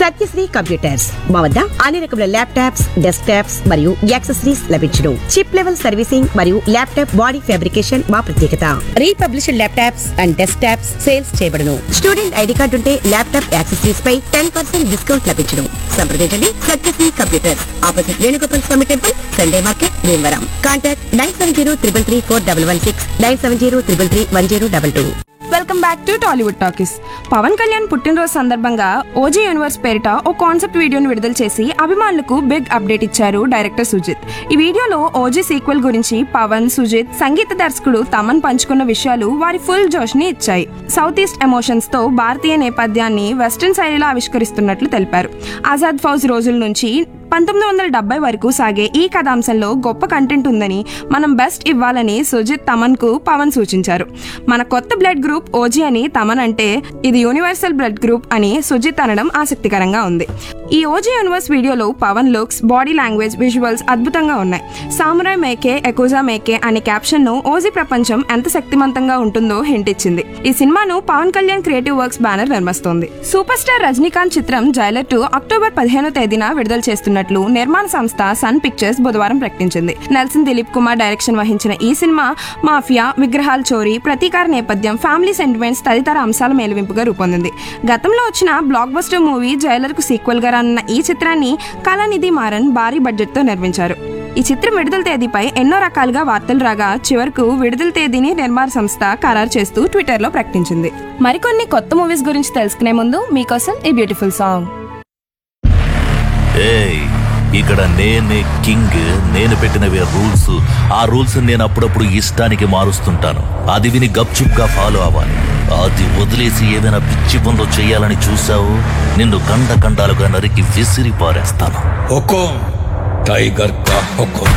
Satyasri computers మా వద్ద అన్ని రకముల ల్యాప్టాప్స్ డెస్క్ టాప్స్ మరియు యాక్సెసరీస్ లభించును చిప్ లెవెల్ సర్వీసింగ్ మరియు ల్యాప్టాప్ బాడీ ఫ్యాబ్రికేషన్ మా ప్రత్యేకత republished laptops and desktops sales చేయబడును స్టూడెంట్ ఐడి కార్డు ఉంటే ల్యాప్టాప్ యాక్సెసరీస్ పై టెన్ పర్సెంట్ డిస్కౌంట్ లభించును సంప్రదించండి Satyasri computers opposite Venugopal Swamy temple Sunday market Bhimavaram contact nine seven zero triple three four double one six nine seven zero triple three one zero double two welcome back to Tollywood talkies Pawan Kalyan పుట్టినరోజు సందర్భంగా OG universe పేరిట ఓ concept వీడియోను విడుదల చేసి అభిమానులకు big update ఇచ్చారు director Sujeeth ఈ వీడియోలో ఓజీ సీక్వెల్ గురించి పవన్ సుజిత్ సంగీత దర్శకుడు తమన్ పంచుకున్న విషయాలు వారి ఫుల్ జోష్ ని ఇచ్చాయి సౌత్ ఈస్ట్ ఎమోషన్స్ తో భారతీయ నేపథ్యాన్ని వెస్టర్న్ శైలిలో ఆవిష్కరిస్తున్నట్లు తెలిపారు ఆజాద్ ఫౌజ్ రోజుల నుంచి పంతొమ్మిది వందల డెబ్బై వరకు సాగే ఈ కథాంశంలో గొప్ప కంటెంట్ ఉందని మనం బెస్ట్ ఇవ్వాలని సుజిత్ తమన్ కు పవన్ సూచించారు మన కొత్త బ్లడ్ గ్రూప్ ఓజీ అని తమన్ అంటే ఇది యూనివర్సల్ బ్లడ్ గ్రూప్ అని సుజిత్ అనడం ఆసక్తికరంగా ఉంది ఈ ఓజీ యూనివర్స్ వీడియోలో Pawan looks body language visuals అద్భుతంగా ఉన్నాయి సామురాయ్ మేకే ఎకోజా మేకే అనే క్యాప్షన్ ను ఓజీ ప్రపంచం ఎంత శక్తివంతంగా ఉంటుందో హింట్ ఇచ్చింది ఈ సినిమాను Pawan Kalyan creative works banner నిర్మిస్తోంది సూపర్ స్టార్ రజనీకాంత్ చిత్రం జైలర్ టూ అక్టోబర్ పదిహేనో తేదీన విడుదల చేస్తున్నట్లు నిర్మాణ సంస్థ సన్ పిక్చర్స్ బుధవారం ప్రకటించింది నెల్సన్ దిలీప్ కుమార్ డైరెక్షన్ వహించిన ఈ సినిమా మాఫియా విగ్రహాల చోరీ ప్రతీకార నేపథ్యం ఫ్యామిలీ సెంటిమెంట్స్ తదితర అంశాల మేలువింపుగా రూపొందింది గతంలో వచ్చిన బ్లాక్ బస్టర్ మూవీ జైలర్ కు సీక్వెల్ గా రానున్న ఈ చిత్రాన్ని కళానిధి మారన్ భారీ బడ్జెట్ తో నిర్మించారు ఈ చిత్రం విడుదల తేదీపై ఎన్నో రకాలుగా వార్తలు రాగా చివరకు విడుదల తేదీని నిర్మాణ సంస్థ ఖరారు చేస్తూ ట్విట్టర్లో ప్రకటించింది మరికొన్ని కొత్త మూవీస్ గురించి తెలుసుకునే ముందు మీకోసం ఈ బ్యూటిఫుల్ సాంగ్ ఏయ్ ఇక్కడ నేనే కింగ్ నేను పెట్టినవే రూల్స్ ఆ రూల్స్ నేను అప్పుడప్పుడు ఇష్టానికి మారుస్తుంటాను అది విని గప్చుప్గా ఫాలో అవ్వాలి అది వదిలేసి ఏదైనా పిచ్చి పనులు చేయాలని చూసావు నిన్ను కండ కండాలుగా నరికి విసిరి పారేస్తాను हुकुम टाइगर का हुकुम